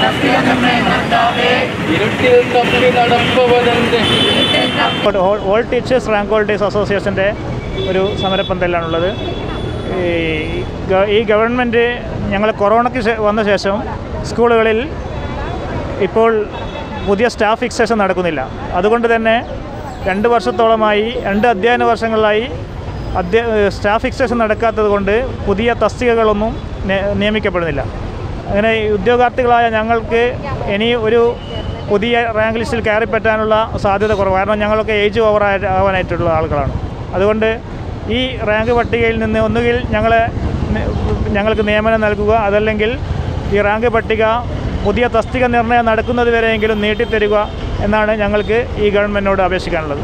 ഇരുട്ടിൽ തപ്പി നടപ്പവനെന്റെ all- all teachers rank holders അസോസിയേഷൻ്റെ ഒരു സമരപ്പന്തലിലാണുള്ളത് ഈ ഗ- ഈ ഗവൺമെൻറ് ഞങ്ങൾ കൊറോണയ്ക്ക് ശേ- വന്ന ശേഷം സ്കൂളുകളിൽ ഇപ്പോൾ പുതിയ സ്റ്റാഫ് ഫിക്സേഷൻ നടക്കുന്നില്ല അതുകൊണ്ട് തന്നെ രണ്ട് വർഷത്തോളമായി രണ്ട് അധ്യയന വർഷങ്ങളിലായി അധ്യ സ്റ്റാഫ് ഫിക്സേഷൻ നടക്കാത്തത് കൊണ്ട് പുതിയ തസ്തികകളൊന്നും നെ- നിയമിക്കപ്പെടുന്നില്ല അങ്ങനെ ഈ ഉദ്യോഗാർത്ഥികളായ ഞങ്ങൾക്ക് ഇനി ഒരു പുതിയ റാങ്ക് ലിസ്റ്റിൽ കയറി പറ്റാനുള്ള സാധ്യത കുറവ് കാരണം ഞങ്ങളൊക്കെ ഏജ് ഓവർ ആവാനായിട്ടുള്ള ആളുകളാണ് അതുകൊണ്ട് ഈ റാങ്ക് പട്ടികയിൽ നിന്ന് ഒന്നുകിൽ ഞങ്ങളെ നി- ഞങ്ങൾക്ക് നിയമനം നൽകുക അതല്ലെങ്കിൽ ഈ റാങ്ക് പട്ടിക പുതിയ തസ്തിക നിർണ്ണയം നടക്കുന്നത് വരെയെങ്കിലും നീട്ടിത്തരിക എന്നാണ് ഞങ്ങൾക്ക് ഈ ഗവൺമെൻറ്റിനോട് അപേക്ഷിക്കാനുള്ളത്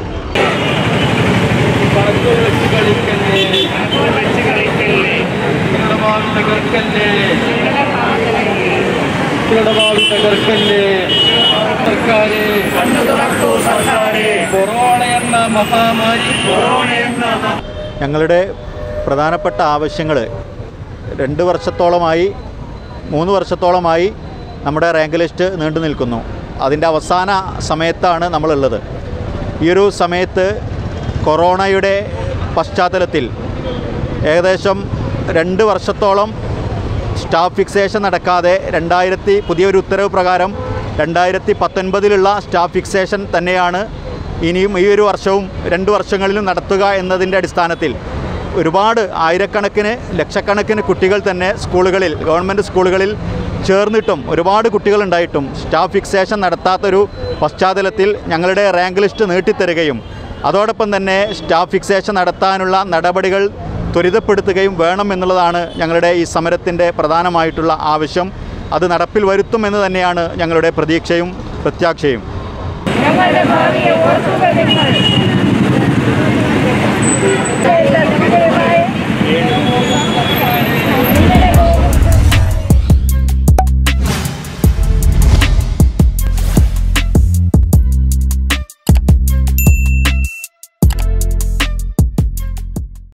കണക്കുകൾ വെച്ച് കളിക്കല്ലേ കുട്ടികളുടെ ഭാവി തകർക്കല്ലേ കുട്ടികളുടെ ഭാവി തകർക്കല്ലേ സർക്കാരെ കൊറോണ എന്ന മഹാമാരി ഞങ്ങളുടെ പ്രധാനപ്പെട്ട ആവശ്യങ്ങൾ രണ്ട് വർഷത്തോളമായി മൂന്ന് വർഷത്തോളമായി നമ്മുടെ റാങ്ക് ലിസ്റ്റ് നീണ്ടു നിൽക്കുന്നു അതിൻ്റെ അവസാന സമയത്താണ് നമ്മളുള്ളത് ഈ ഒരു സമയത്ത് കൊറോണയുടെ പശ്ചാത്തലത്തിൽ ഏകദേശം രണ്ട് വർഷത്തോളം സ്റ്റാഫ് ഫിക്സേഷൻ നടക്കാതെ രണ്ടായിരത്തി പുതിയൊരു ഉത്തരവ് പ്രകാരം രണ്ടായിരത്തി പത്തൊൻപതിലുള്ള സ്റ്റാഫ് ഫിക്സേഷൻ തന്നെയാണ് ഇനിയും ഈ ഒരു വർഷവും രണ്ട് വർഷങ്ങളിലും നടത്തുക എന്നതിൻ്റെ അടിസ്ഥാനത്തിൽ ഒരുപാട് ആയിരക്കണക്കിന് ലക്ഷക്കണക്കിന് കുട്ടികൾ തന്നെ സ്കൂളുകളിൽ ഗവൺമെൻറ് സ്കൂളുകളിൽ ചേർന്നിട്ടും ഒരുപാട് കുട്ടികളുണ്ടായിട്ടും സ്റ്റാഫ് ഫിക്സേഷൻ നടത്താത്തൊരു പശ്ചാത്തലത്തിൽ ഞങ്ങളുടെ റാങ്ക് ലിസ്റ്റ് നീട്ടിത്തരികയും അതോടൊപ്പം തന്നെ സ്റ്റാഫ് ഫിക്സേഷൻ നടത്താനുള്ള നടപടികൾ ത്വരിതപ്പെടുത്തുകയും വേണം എന്നുള്ളതാണ് ഞങ്ങളുടെ ഈ സമരത്തിൻ്റെ പ്രധാനമായിട്ടുള്ള ആവശ്യം അത് നടപ്പിൽ വരുത്തുമെന്ന് തന്നെയാണ് ഞങ്ങളുടെ പ്രതീക്ഷയും പ്രത്യാക്ഷയും ഞങ്ങളുടെ ഭാവിയെ ഓർക്കുക